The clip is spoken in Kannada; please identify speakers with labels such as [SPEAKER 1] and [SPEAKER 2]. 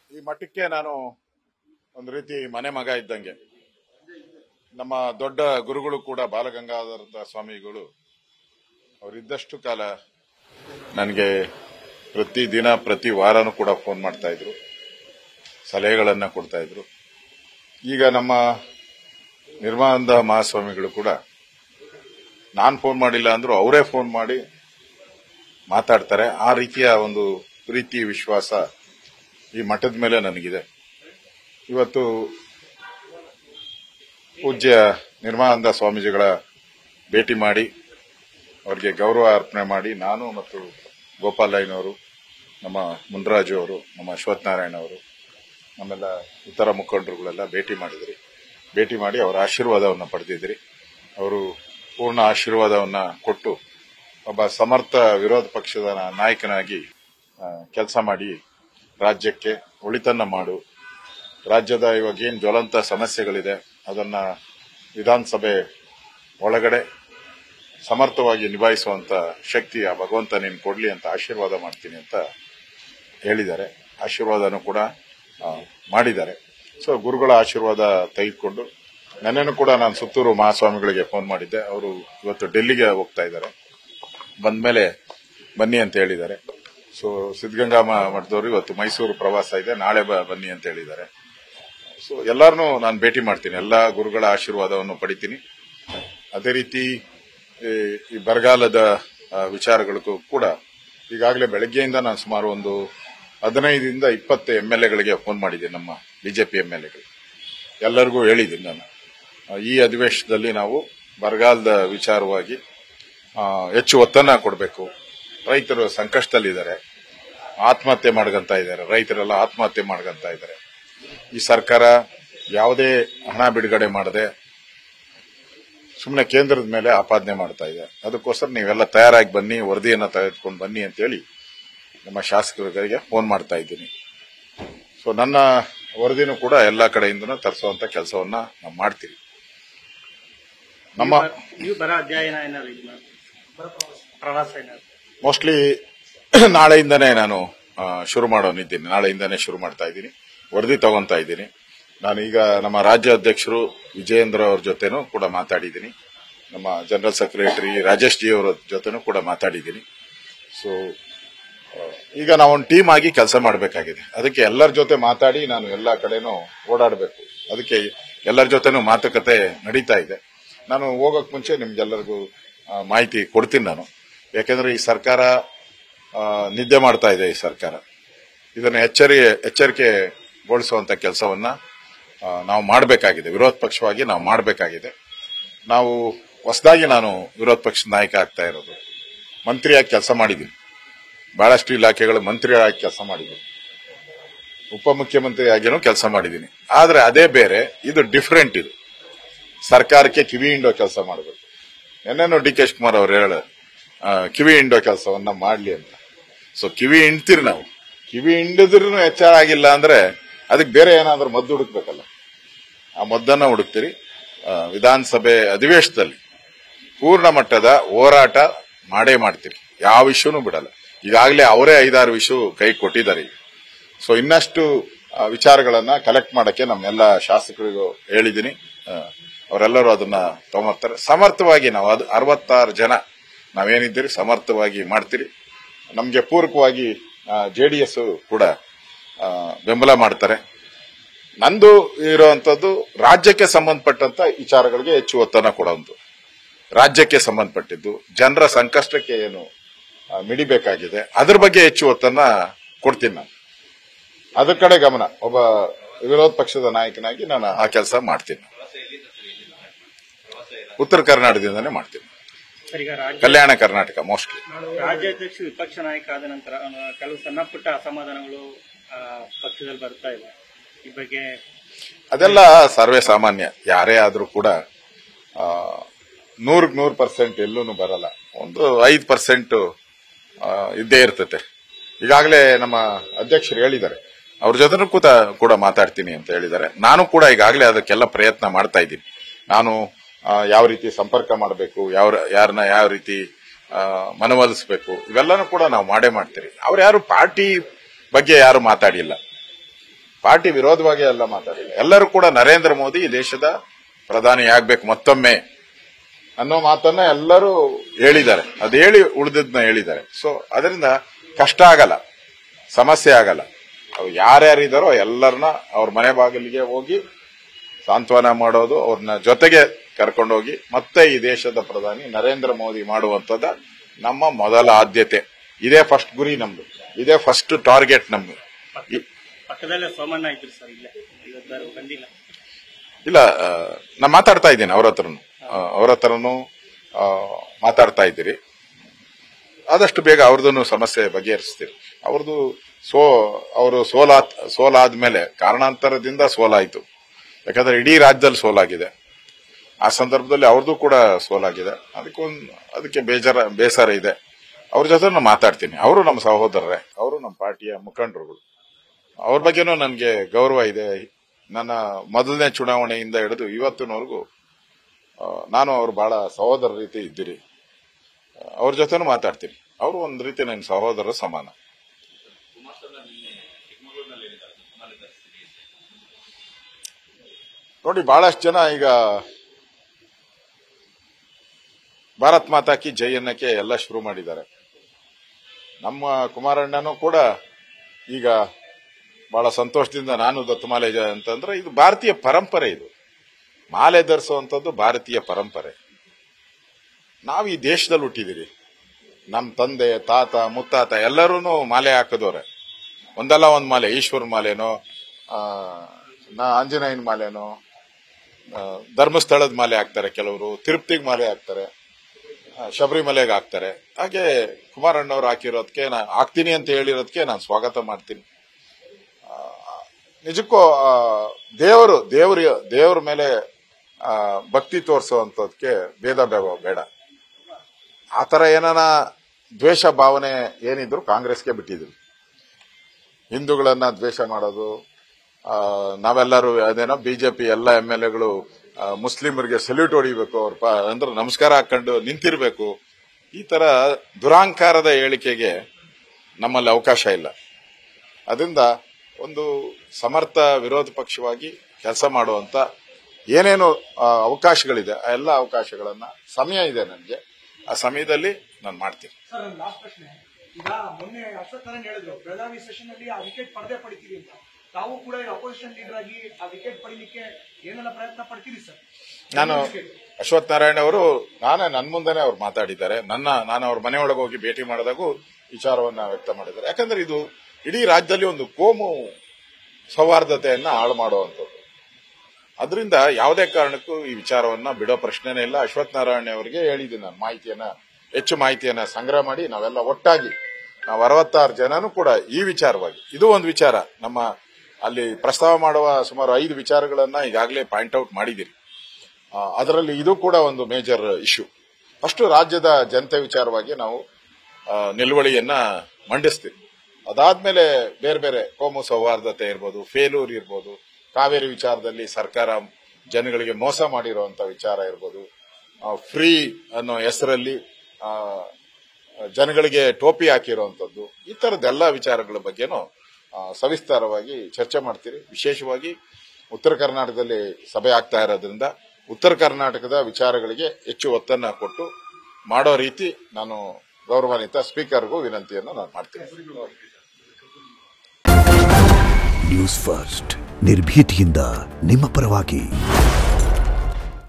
[SPEAKER 1] ಈ ಮಠಕ್ಕೆ ನಾನು ಒಂದು ರೀತಿ ಮನೆ ಮಗ ಇದ್ದಂಗೆ ನಮ್ಮ ದೊಡ್ಡ ಗುರುಗಳು ಕೂಡ ಬಾಲಗಂಗಾಧರ ಸ್ವಾಮಿಗಳು ಅವರಿದ್ದಷ್ಟು ಕಾಲ ನನಗೆ ಪ್ರತಿ ದಿನ ಪ್ರತಿ ವಾರನೂ ಕೂಡ ಫೋನ್ ಮಾಡ್ತಾ ಇದ್ರು ಸಲಹೆಗಳನ್ನ ಕೊಡ್ತಾ ಇದ್ರು ಈಗ ನಮ್ಮ ನಿರ್ಮಾನಂದ ಮಹಾಸ್ವಾಮಿಗಳು ಕೂಡ ನಾನು ಫೋನ್ ಮಾಡಿಲ್ಲ ಅಂದ್ರೂ ಅವರೇ ಫೋನ್ ಮಾಡಿ ಮಾತಾಡ್ತಾರೆ ಆ ರೀತಿಯ ಒಂದು ಪ್ರೀತಿ ವಿಶ್ವಾಸ ಈ ಮಠದ ಮೇಲೆ ನನಗಿದೆ ಇವತ್ತು ಪೂಜ್ಯ ನಿರ್ಮಾನಂದ ಸ್ವಾಮೀಜಿಗಳ ಭೇಟಿ ಮಾಡಿ ಅವರಿಗೆ ಗೌರವ ಅರ್ಪಣೆ ಮಾಡಿ ನಾನು ಮತ್ತು ಗೋಪಾಲಯ್ಯನವರು ನಮ್ಮ ಮುನ್ರಾಜು ಅವರು ನಮ್ಮ ಅಶ್ವಥ್ ನಾರಾಯಣ ಅವರು ನಮ್ಮೆಲ್ಲ ಇತರ ಮುಖಂಡರುಗಳೆಲ್ಲ ಭೇಟಿ ಮಾಡಿದ್ರಿ ಭೇಟಿ ಮಾಡಿ ಅವರ ಆಶೀರ್ವಾದವನ್ನು ಪಡೆದಿದ್ರಿ ಅವರು ಪೂರ್ಣ ಆಶೀರ್ವಾದವನ್ನ ಕೊಟ್ಟು ಒಬ್ಬ ಸಮರ್ಥ ವಿರೋಧ ಪಕ್ಷದ ನಾಯಕನಾಗಿ ಕೆಲಸ ಮಾಡಿ ರಾಜ್ಯಕ್ಕೆ ಒಳಿತನ್ನ ಮಾಡು ರಾಜ್ಯದ ಇವಾಗ ಏನ್ ಜ್ವಲಂತ ಸಮಸ್ಯೆಗಳಿದೆ ಅದನ್ನ ವಿಧಾನಸಭೆ ಒಳಗಡೆ ಸಮರ್ಥವಾಗಿ ನಿಭಾಯಿಸುವಂತ ಶಕ್ತಿ ಆ ಭಗವಂತ ನೀನು ಕೊಡ್ಲಿ ಅಂತ ಆಶೀರ್ವಾದ ಮಾಡ್ತೀನಿ ಅಂತ ಹೇಳಿದ್ದಾರೆ ಆಶೀರ್ವಾದನೂ ಕೂಡ ಆ, ಮಾಡಿದ್ದಾರೆ ಸೊ ಗುರುಗಳ ಆಶೀರ್ವಾದ ತೆಗೆದುಕೊಂಡು ನೆನ್ನೆನೂ ಕೂಡ ನಾನು ಸುತ್ತೂರು ಮಹಾಸ್ವಾಮಿಗಳಿಗೆ ಫೋನ್ ಮಾಡಿದ್ದೆ ಅವರು ಇವತ್ತು ಡೆಲ್ಲಿಗೆ ಹೋಗ್ತಾ ಇದ್ದಾರೆ ಬಂದ್ಮೇಲೆ ಬನ್ನಿ ಅಂತ ಹೇಳಿದ್ದಾರೆ ಸೊ ಸಿದ್ಧಗಂಗಾ ಮ- ಮಠದವರು ಇವತ್ತು ಮೈಸೂರು ಪ್ರವಾಸ ಇದೆ ನಾಳೆ ಬ- ಬನ್ನಿ ಅಂತ ಹೇಳಿದ್ದಾರೆ ಸೊ ಎಲ್ಲಾರನ್ನೂ ನಾನು ಭೇಟಿ ಮಾಡ್ತೀನಿ ಎಲ್ಲಾ ಗುರುಗಳ ಆಶೀರ್ವಾದವನ್ನು ಪಡಿತೀನಿ ಅದೇ ರೀತಿ ಈ ಈ ಬರಗಾಲದ ಆ, ವಿಚಾರಗಳಿಗೂ ಕೂಡ ಈಗಾಗಲೇ ಬೆಳಗ್ಗೆಯಿಂದ ನಾನು ಸುಮಾರು ಒಂದು ಹದಿನೈದರಿಂದ ಇಪ್ಪತ್ತು ಎಂ ಎಲ್ ಎಗಳಿಗೆ ಫೋನ್ ಮಾಡಿದ್ದೀನಿ ನಮ್ಮ ಬಿಜೆಪಿ ಎಂ ಎಲ್ ಎಗಳು ಎಲ್ಲರಿಗೂ ಹೇಳಿದ್ದೀನಿ ನಾನು ಆ, ಈ ಅಧಿವೇಶನದಲ್ಲಿ ನಾವು ಬರಗಾಲದ ವಿಚಾರವಾಗಿ ಆ, ಹೆಚ್ಚು ಒತ್ತನ್ನ ಕೊಡಬೇಕು ರೈತರು ಸಂಕಷ್ಟದಲ್ಲಿದ್ದಾರೆ ಆತ್ಮಹತ್ಯೆ ಮಾಡ್ಕೊಂತ ಇದ್ದಾರೆ ರೈತರೆಲ್ಲ ಆತ್ಮಹತ್ಯೆ ಮಾಡ್ಕೊಂತ ಇದ್ದಾರೆ ಈ ಸರ್ಕಾರ ಯಾವುದೇ ಹಣ ಬಿಡುಗಡೆ ಮಾಡದೆ ಸುಮ್ಮನೆ ಕೇಂದ್ರದ ಮೇಲೆ ಆಪಾದನೆ ಮಾಡ್ತಾ ಇದೆ ಅದಕ್ಕೋಸ್ಕರ ನೀವೆಲ್ಲ ತಯಾರಾಗಿ ಬನ್ನಿ ವರದಿಯನ್ನ ತೆಗೆದುಕೊಂಡು ಬನ್ನಿ ಅಂತೇಳಿ ನಮ್ಮ ಶಾಸಕರಿಗೆ ಫೋನ್ ಮಾಡ್ತಾ ಇದ್ದೀನಿ ಸೊ ನನ್ನ ವರದಿನೂ ಕೂಡ ಎಲ್ಲಾ ಕಡೆಯಿಂದನೂ ತರಿಸುವಂತ ಕೆಲಸವನ್ನ ನಾವು ಮಾಡ್ತೀವಿ ನಮ್ಮ
[SPEAKER 2] ನೀವು ಬರೋ ಅಧ್ಯಯನ ಏನಾದ್ರು ಇದು ಮಾಡಿ ಪ್ರವಾಸ ಏನಾದ್ರು
[SPEAKER 1] ಮೋಸ್ಟ್ಲಿ ನಾಳೆಯಿಂದನೇ ನಾನು ಆ, ಶುರು ಮಾಡೋನಿದ್ದೀನಿ ನಾಳೆಯಿಂದನೇ ಶುರು ಮಾಡ್ತಾ ಇದ್ದೀನಿ ವರದಿ ತಗೊಂತಾ ಇದ್ದೀನಿ ನಾನು ಈಗ ನಮ್ಮ ರಾಜ್ಯ ಅಧ್ಯಕ್ಷರು ವಿಜಯೇಂದ್ರ ಅವ್ರ ಜೊತೆನೂ ಕೂಡ ಮಾತಾಡಿದ್ದೀನಿ ನಮ್ಮ ಜನರಲ್ ಸೆಕ್ರೆಟರಿ ರಾಜೇಶ್ ಜಿ ಅವರ ಜೊತೆನೂ ಕೂಡ ಮಾತಾಡಿದ್ದೀನಿ ಸೊ ಈಗ ನಾವು ಒಂದು ಟೀಮ್ ಆಗಿ ಕೆಲಸ ಮಾಡಬೇಕಾಗಿದೆ ಅದಕ್ಕೆ ಎಲ್ಲರ ಜೊತೆ ಮಾತಾಡಿ ನಾನು ಎಲ್ಲಾ ಕಡೆನೂ ಓಡಾಡಬೇಕು ಅದಕ್ಕೆ ಎಲ್ಲರ ಜೊತೆನೂ ಮಾತುಕತೆ ನಡೀತಾ ಇದೆ ನಾನು ಹೋಗಕ್ ಮುಂಚೆ ನಿಮ್ಗೆಲ್ಲರಿಗೂ ಆ, ಮಾಹಿತಿ ಕೊಡ್ತೀನಿ ನಾನು ಯಾಕೆಂದ್ರೆ ಈ ಸರ್ಕಾರ ಆ, ನಿದ್ದೆ ಮಾಡ್ತಾ ಇದೆ ಈ ಸರ್ಕಾರ ಇದನ್ನು ಎಚ್ಚರಿ ಎಚ್ಚರಿಕೆಗೊಳಿಸುವಂತ ಕೆಲಸವನ್ನ ಆ, ನಾವು ಮಾಡಬೇಕಾಗಿದೆ ವಿರೋಧ ಪಕ್ಷವಾಗಿ ನಾವು ಮಾಡಬೇಕಾಗಿದೆ ನಾವು ಹೊಸದಾಗಿ ನಾನು ವಿರೋಧ ಪಕ್ಷದ ನಾಯಕ ಆಗ್ತಾ ಇರೋದು ಮಂತ್ರಿಯಾಗಿ ಕೆಲಸ ಮಾಡಿದ್ದೀನಿ ಬಹಳಷ್ಟು ಇಲಾಖೆಗಳು ಮಂತ್ರಿಯಾಗಿ ಕೆಲಸ ಮಾಡಿದ್ದೀನಿ ಉಪಮುಖ್ಯಮಂತ್ರಿಯಾಗಿನೂ ಕೆಲಸ ಮಾಡಿದ್ದೀನಿ ಆದ್ರೆ ಅದೇ ಬೇರೆ ಇದು ಡಿಫರೆಂಟ್ ಇದು ಸರ್ಕಾರಕ್ಕೆ ಕಿವಿ ಹಿಂಡೋ ಕೆಲಸ ಮಾಡಬೇಕು ನೆನ್ನೆನೂ ಡಿ ಕೆ ಶಿವಕುಮಾರ್ ಅವರು ಹೇಳ ಆ, ಕಿವಿ ಹಿಂಡೋ ಕೆಲಸವನ್ನ ಮಾಡ್ಲಿ ಅಂತ ಸೊ ಕಿವಿ ಹಿಂಡ್ತೀರಿ ನಾವು ಕಿವಿ ಹಿಂಡಿದ್ರೂ ಎಚ್ಚರ ಆಗಿಲ್ಲ ಅಂದ್ರೆ ಅದಕ್ಕೆ ಬೇರೆ ಏನಾದ್ರೂ ಮದ್ದು ಹುಡುಕ್ಬೇಕಲ್ಲ ಆ ಮದ್ದನ್ನ ಹುಡುಕ್ತೀರಿ ಆ, ವಿಧಾನಸಭೆ ಅಧಿವೇಶನದಲ್ಲಿ ಪೂರ್ಣ ಮಟ್ಟದ ಹೋರಾಟ ಮಾಡೇ ಮಾಡ್ತೀರಿ ಯಾವ ವಿಷಯನೂ ಬಿಡಲ್ಲ ಈಗಾಗಲೇ ಅವರೇ ಐದಾರು ವಿಷಯ ಕೈ ಕೊಟ್ಟಿದ್ದಾರೆ ಈಗ. ಸೊ ಇನ್ನಷ್ಟು ಆ, ವಿಚಾರಗಳನ್ನ ಕಲೆಕ್ಟ್ ಮಾಡಕ್ಕೆ ನಮ್ಮೆಲ್ಲ ಶಾಸಕರಿಗೂ ಹೇಳಿದ್ದೀನಿ ಆ, ಅವರೆಲ್ಲರೂ ಅದನ್ನ ತಗೊಂಬರ್ತಾರೆ ಸಮರ್ಥವಾಗಿ ನಾವು ಅದು ಅರವತ್ತಾರು ಜನ ನಾವೇನಿದ್ದೀರಿ ಸಮರ್ಥವಾಗಿ ಮಾಡ್ತೀರಿ ನಮಗೆ ಪೂರಕವಾಗಿ ಜೆಡಿಎಸ್ ಕೂಡ ಆ, ಬೆಂಬಲ ಮಾಡ್ತಾರೆ ನಂದು ಇರುವಂತದ್ದು ರಾಜ್ಯಕ್ಕೆ ಸಂಬಂಧಪಟ್ಟಂತ ವಿಚಾರಗಳಿಗೆ ಹೆಚ್ಚು ಒತ್ತನ್ನ ಕೊಡುವಂತು ರಾಜ್ಯಕ್ಕೆ ಸಂಬಂಧಪಟ್ಟಿದ್ದು ಜನರ ಸಂಕಷ್ಟಕ್ಕೆ ಏನು ಆ, ಮಿಡಿಬೇಕಾಗಿದೆ ಅದ್ರ ಬಗ್ಗೆ ಹೆಚ್ಚು ಒತ್ತನ್ನ ಕೊಡ್ತೀನಿ ನಾನು ಅದ್ರ ಕಡೆ ಗಮನ ಒಬ್ಬ ವಿರೋಧ ಪಕ್ಷದ ನಾಯಕನಾಗಿ ನಾನು ಆ ಕೆಲಸ ಮಾಡ್ತೀನಿ ಉತ್ತರ ಕರ್ನಾಟಕದಿಂದನೇ ಮಾಡ್ತೀನಿ
[SPEAKER 2] ಸರ್ ಈಗ ರಾಜ್ಯ
[SPEAKER 1] ಕಲ್ಯಾಣ ಕರ್ನಾಟಕ ಮೋಸ್ಟ್ಲಿ
[SPEAKER 2] ರಾಜ್ಯಾಧ್ಯಕ್ಷ ವಿಪಕ್ಷ ನಾಯಕ ಆದ ನಂತರ ಆ, ಕೆಲವು ಸಣ್ಣ ಪುಟ್ಟ ಅಸಮಾಧಾನಗಳು ಆ, ಪಕ್ಷದಲ್ಲಿ ಬರ್ತಾ ಇದೆ ಈ ಬಗ್ಗೆ
[SPEAKER 1] ಅದೆಲ್ಲ ಸರ್ವೇ ಸಾಮಾನ್ಯ ಯಾರೇ ಆದ್ರೂ ಕೂಡ ಆ, ನೂರಕ್ಕೆ ನೂರು ಪರ್ಸೆಂಟ್ ಎಲ್ಲೂ ಬರಲ್ಲ ಒಂದು ಐದು ಪರ್ಸೆಂಟ್ ಇದ್ದೇ ಇರ್ತತೆ ಈಗಾಗಲೇ ನಮ್ಮ ಅಧ್ಯಕ್ಷರು ಹೇಳಿದ್ದಾರೆ ಅವ್ರ ಜೊತೆನೂ ಕೂತ ಕೂಡ ಮಾತಾಡ್ತೀನಿ ಅಂತ ಹೇಳಿದ್ದಾರೆ ನಾನು ಕೂಡ ಈಗಾಗಲೇ ಅದಕ್ಕೆಲ್ಲ ಪ್ರಯತ್ನ ಮಾಡ್ತಾ ಇದ್ದೀನಿ ನಾನು ಆ, ಯಾವ ರೀತಿ ಸಂಪರ್ಕ ಮಾಡಬೇಕು ಯಾವ ಯಾರನ್ನ ಯಾವ ರೀತಿ ಆ, ಮನವೊಲಿಸಬೇಕು ಇವೆಲ್ಲನೂ ಕೂಡ ನಾವು ಮಾಡೇ ಮಾಡ್ತೀವಿ ಅವ್ರು ಯಾರು ಪಾರ್ಟಿ ಬಗ್ಗೆ ಯಾರು ಮಾತಾಡಿಲ್ಲ ಪಾರ್ಟಿ ವಿರೋಧವಾಗಿ ಎಲ್ಲ ಮಾತಾಡಿಲ್ಲ ಎಲ್ಲರೂ ಕೂಡ ನರೇಂದ್ರ ಮೋದಿ ಈ ದೇಶದ ಪ್ರಧಾನಿ ಆಗ್ಬೇಕು ಮತ್ತೊಮ್ಮೆ ಅನ್ನೋ ಮಾತನ್ನ ಎಲ್ಲರೂ ಹೇಳಿದ್ದಾರೆ ಅದು ಹೇಳಿ ಉಳಿದದ್ನ ಹೇಳಿದ್ದಾರೆ ಸೊ ಅದರಿಂದ ಕಷ್ಟ ಆಗಲ್ಲ ಸಮಸ್ಯೆ ಆಗಲ್ಲ ಅವು ಯಾರ್ಯಾರಿದಾರೋ ಎಲ್ಲರನ್ನ ಅವ್ರ ಮನೆ ಬಾಗಿಲಿಗೆ ಹೋಗಿ ಸಾಂತ್ವನ ಮಾಡೋದು ಅವ್ರನ್ನ ಜೊತೆಗೆ ಕರ್ಕೊಂಡೋಗಿ ಮತ್ತೆ ಈ ದೇಶದ ಪ್ರಧಾನಿ ನರೇಂದ್ರ ಮೋದಿ ಮಾಡುವಂತದ ನಮ್ಮ ಮೊದಲ ಆದ್ಯತೆ ಇದೇ ಫಸ್ಟ್ ಗುರಿ ನಮ್ದು ಇದೇ ಫಸ್ಟ್ ಟಾರ್ಗೆಟ್ ನಮ್ದು ಈ-
[SPEAKER 2] ಪಕ್ಕದಲ್ಲೇ ಸೋಮಣ್ಣ ಇದ್ರು ಸರ್ ಇಲ್ಲೇ ಇವತ್ತಾರು ಬಂದಿಲ್ಲ
[SPEAKER 1] ಇಲ್ಲ ಆ, ನಾ ಮಾತಾಡ್ತಾ ಇದ್ದೀನಿ ಅವ್ರ ಹತ್ರನು ಅವ್ರ ಹತ್ರನು ಆ, ಮಾತಾಡ್ತಾ ಇದ್ದೀರಿ ಆದಷ್ಟು ಬೇಗ ಅವ್ರದ್ದು ಸಮಸ್ಯೆ ಬಗೆಹರಿಸ್ತೀರಿ ಅವ್ರದ್ದು ಸೋ ಅವರು ಸೋಲಾ ಸೋಲಾದ್ಮೇಲೆ ಕಾರಣಾಂತರದಿಂದ ಸೋಲಾಯಿತು ಯಾಕಂದ್ರೆ ಇಡೀ ರಾಜ್ಯದಲ್ಲಿ ಸೋಲಾಗಿದೆ ಆ ಸಂದರ್ಭದಲ್ಲಿ ಅವ್ರದ್ದು ಕೂಡ ಸೋಲಾಗಿದೆ ಅದಕ್ಕೊಂದು ಅದಕ್ಕೆ ಬೇಜಾರ ಬೇಸರ ಇದೆ ಅವ್ರ ಜೊತೆ ನಾನು ಮಾತಾಡ್ತೀನಿ ಅವರು ನಮ್ಮ ಸಹೋದರರೇ ಅವರು ನಮ್ಮ ಪಾರ್ಟಿಯ ಮುಖಂಡರುಗಳು ಅವ್ರ ಬಗ್ಗೆನೂ ನನಗೆ ಗೌರವ ಇದೆ ನನ್ನ ಮೊದಲನೇ ಚುನಾವಣೆಯಿಂದ ಹಿಡಿದು ಇವತ್ತಿನವರೆಗೂ ಆ, ನಾನು ಅವ್ರು ಬಹಳ ಸಹೋದರ ರೀತಿ ಇದ್ದೀರಿ ಆ, ಅವ್ರ ಜೊತೆನೂ ಮಾತಾಡ್ತೀನಿ ಅವರು ಒಂದು ರೀತಿ ನನ್ನ ಸಹೋದರ ಸಮಾನ ನೋಡಿ ಬಹಳಷ್ಟು ಜನ ಈಗ ಭಾರತ್ ಮಾತಾ ಕಿ ಜೈ ಅನ್ನಕ್ಕೆ ಎಲ್ಲ ಶುರು ಮಾಡಿದ್ದಾರೆ ನಮ್ಮ ಕುಮಾರಣ್ಣನೂ ಕೂಡ ಈಗ ಬಹಳ ಸಂತೋಷದಿಂದ ನಾನು ದತ್ತಮಾಲೆ ಜ- ಅಂತಂದ್ರೆ ಇದು ಭಾರತೀಯ ಪರಂಪರೆ ಇದು ಮಾಲೆ ಧರಿಸುವಂಥದ್ದು ಭಾರತೀಯ ಪರಂಪರೆ ನಾವು ಈ ದೇಶದಲ್ಲಿ ಹುಟ್ಟಿದಿರಿ ನಮ್ಮ ತಂದೆ ತಾತ ಮುತ್ತಾತ ಎಲ್ಲರೂ ಮಾಲೆ ಹಾಕಿದವ್ರೆ ಒಂದಲ್ಲ ಒಂದ್ ಮಾಲೆ ಈಶ್ವರ ಮಾಲೆನೋ ಆ, ನಾ ಆಂಜನೇಯನ ಮಾಲೆನೋ ಆ, ಧರ್ಮಸ್ಥಳದ ಮಾಲೆ ಹಾಕ್ತಾರೆ ಕೆಲವರು ತಿರುಪತಿಗೆ ಮಾಲೆ ಹಾಕ್ತಾರೆ ಆ, ಶಬರಿಮಲೆಗೆ ಹಾಕ್ತಾರೆ ಹಾಗೆ ಕುಮಾರಣ್ಣವ್ರು ಹಾಕಿರೋದಕ್ಕೆ ನಾ ಹಾಕ್ತೀನಿ ಅಂತ ಹೇಳಿರೋದಕ್ಕೆ ನಾನು ಸ್ವಾಗತ ಮಾಡ್ತೀನಿ ಆ, ನಿಜಕ್ಕೂ ಆ, ದೇವರು ದೇವ್ರ ದೇವ್ರ ಮೇಲೆ ಆ, ಭಕ್ತಿ ತೋರಿಸುವಂತದಕ್ಕೆ ಭೇದ ಭಾವ ಬೇಡ ಆ ತರ ಏನಾನ ದ್ವೇಷ ಭಾವನೆ ಏನಿದ್ರು ಕಾಂಗ್ರೆಸ್ಗೆ ಬಿಟ್ಟಿದ್ರು ಹಿಂದೂಗಳನ್ನ ದ್ವೇಷ ಮಾಡೋದು ಆ, ನಾವೆಲ್ಲರೂ ಅದೇನೋ ಬಿಜೆಪಿ ಎಲ್ಲ ಎಂ ಎಲ್ ಎಗಳು ಮುಸ್ಲಿಮರಿಗೆ ಸಲ್ಯೂಟ್ ಹೊಡಿಬೇಕು ಅವ್ರ ಪ ಅಂದ್ರೆ ನಮಸ್ಕಾರ ಹಾಕೊಂಡು ನಿಂತಿರ್ಬೇಕು ಈ ತರ ದುರಾಂಕಾರದ ಹೇಳಿಕೆಗೆ ನಮ್ಮಲ್ಲಿ ಅವಕಾಶ ಇಲ್ಲ ಅದರಿಂದ ಒಂದು ಸಮರ್ಥ ವಿರೋಧ ಪಕ್ಷವಾಗಿ ಕೆಲಸ ಮಾಡುವಂತ ಏನೇನು ಆ, ಅವಕಾಶಗಳಿದೆ ಆ ಎಲ್ಲ ಅವಕಾಶಗಳನ್ನ ಸಮಯ ಇದೆ ನನಗೆ ಆ ಸಮಯದಲ್ಲಿ ನಾನು ಮಾಡ್ತೀನಿ
[SPEAKER 3] ಸರ್ ನನ್ನ ಲಾಸ್ಟ್ ಪ್ರಶ್ನೆ ಈಗ ಮೊನ್ನೆ ಅಶ್ವಥ್ ನಾರಾಯಣ್ ಹೇಳಿದ್ರು ಬೆಳಗಾವಿ ಸೆಷನ್ ಅಲ್ಲಿ ಆ ವಿಕೆಟ್ ಪಡೆದೇ ಪಡಿತೀರಿ ಅಂತ ತಾವು ಕೂಡ ಅಪೋಸಿಷನ್ ಲೀಡರ್ ಆಗಿ ಆ ವಿಕೆಟ್ ಪಡಿಲಿಕ್ಕೆ ಏನೆಲ್ಲ ಪ್ರಯತ್ನ ಪಡ್ತೀರಿ ಸರ್
[SPEAKER 1] ನಾನು ಅಶ್ವಥ್ ನಾರಾಯಣ ಅವರು ನಾನೇ ನನ್ನ ಮುಂದೆನೆ ಅವ್ರು ಮಾತಾಡಿದ್ದಾರೆ ನನ್ನ ನಾನು ಅವ್ರ ಮನೆಯೊಳಗೆ ಹೋಗಿ ಭೇಟಿ ಮಾಡಿದಾಗೂ ವಿಚಾರವನ್ನ ವ್ಯಕ್ತ ಮಾಡಿದ್ದಾರೆ ಯಾಕಂದ್ರೆ ಇದು ಇಡೀ ರಾಜ್ಯದಲ್ಲಿ ಒಂದು ಕೋಮು ಸೌಹಾರ್ದತೆಯನ್ನ ಹಾಳು ಮಾಡುವಂಥದ್ದು ಅದರಿಂದ ಯಾವುದೇ ಕಾರಣಕ್ಕೂ ಈ ವಿಚಾರವನ್ನ ಬಿಡೋ ಪ್ರಶ್ನೆನೇ ಇಲ್ಲ ಅಶ್ವಥ್ ನಾರಾಯಣ ಅವರಿಗೆ ಹೇಳಿದ್ದೀನಿ ನಾನು ಮಾಹಿತಿಯನ್ನ ಹೆಚ್ಚು ಮಾಹಿತಿಯನ್ನ ಸಂಗ್ರಹ ಮಾಡಿ ನಾವೆಲ್ಲ ಒಟ್ಟಾಗಿ ನಾವು ಅರವತ್ತಾರು ಜನನು ಕೂಡ ಈ ವಿಚಾರವಾಗಿ ಇದು ಒಂದು ವಿಚಾರ ನಮ್ಮ ಅಲ್ಲಿ ಪ್ರಸ್ತಾವ ಮಾಡುವ ಸುಮಾರು ಐದು ವಿಚಾರಗಳನ್ನ ಈಗಾಗಲೇ ಪಾಯಿಂಟ್ ಔಟ್ ಮಾಡಿದ್ದೀರಿ ಆ, ಅದರಲ್ಲಿ ಇದು ಕೂಡ ಒಂದು ಮೇಜರ್ ಇಶ್ಯೂ ಅಷ್ಟು ರಾಜ್ಯದ ಜನತೆ ವಿಚಾರವಾಗಿ ನಾವು ಆ, ನಿಲುವಳಿಯನ್ನ ಮಂಡಿಸ್ತೀವಿ ಅದಾದ್ಮೇಲೆ ಬೇರೆ ಬೇರೆ ಕೋಮು ಸೌಹಾರ್ದತೆ ಇರ್ಬೋದು ಫೇಲೂರ್ ಇರ್ಬೋದು ಕಾವೇರಿ ವಿಚಾರದಲ್ಲಿ ಸರ್ಕಾರ ಜನಗಳಿಗೆ ಮೋಸ ಮಾಡಿರುವಂತ ವಿಚಾರ ಇರ್ಬೋದು ಫ್ರೀ ಅನ್ನೋ ಹೆಸರಲ್ಲಿ ಆ, ಜನಗಳಿಗೆ ಟೋಪಿ ಹಾಕಿರುವಂತದ್ದು ಈ ತರದೆಲ್ಲ ವಿಚಾರಗಳ ಬಗ್ಗೆನೂ ಆ, ಸವಿಸ್ತಾರವಾಗಿ ಚರ್ಚೆ ಮಾಡ್ತೀರಿ ವಿಶೇಷವಾಗಿ ಉತ್ತರ ಕರ್ನಾಟಕದಲ್ಲಿ ಸಭೆ ಆಗ್ತಾ ಇರೋದ್ರಿಂದ ಉತ್ತರ ಕರ್ನಾಟಕದ ವಿಚಾರಗಳಿಗೆ ಹೆಚ್ಚು ಒತ್ತನ್ನ ಕೊಟ್ಟು ಮಾಡೋ ರೀತಿ ನಾನು ಗೌರವಾನ್ವಿತ ಸ್ಪೀಕರ್ಗೂ ವಿನಂತಿಯನ್ನು ನಾನು ಮಾಡ್ತೀನಿ
[SPEAKER 4] ನ್ಯೂಸ್ ಫಸ್ಟ್ ನಿರ್ಭೀತಿಯಿಂದ ನಿಮ್ಮ ಪರವಾಗಿ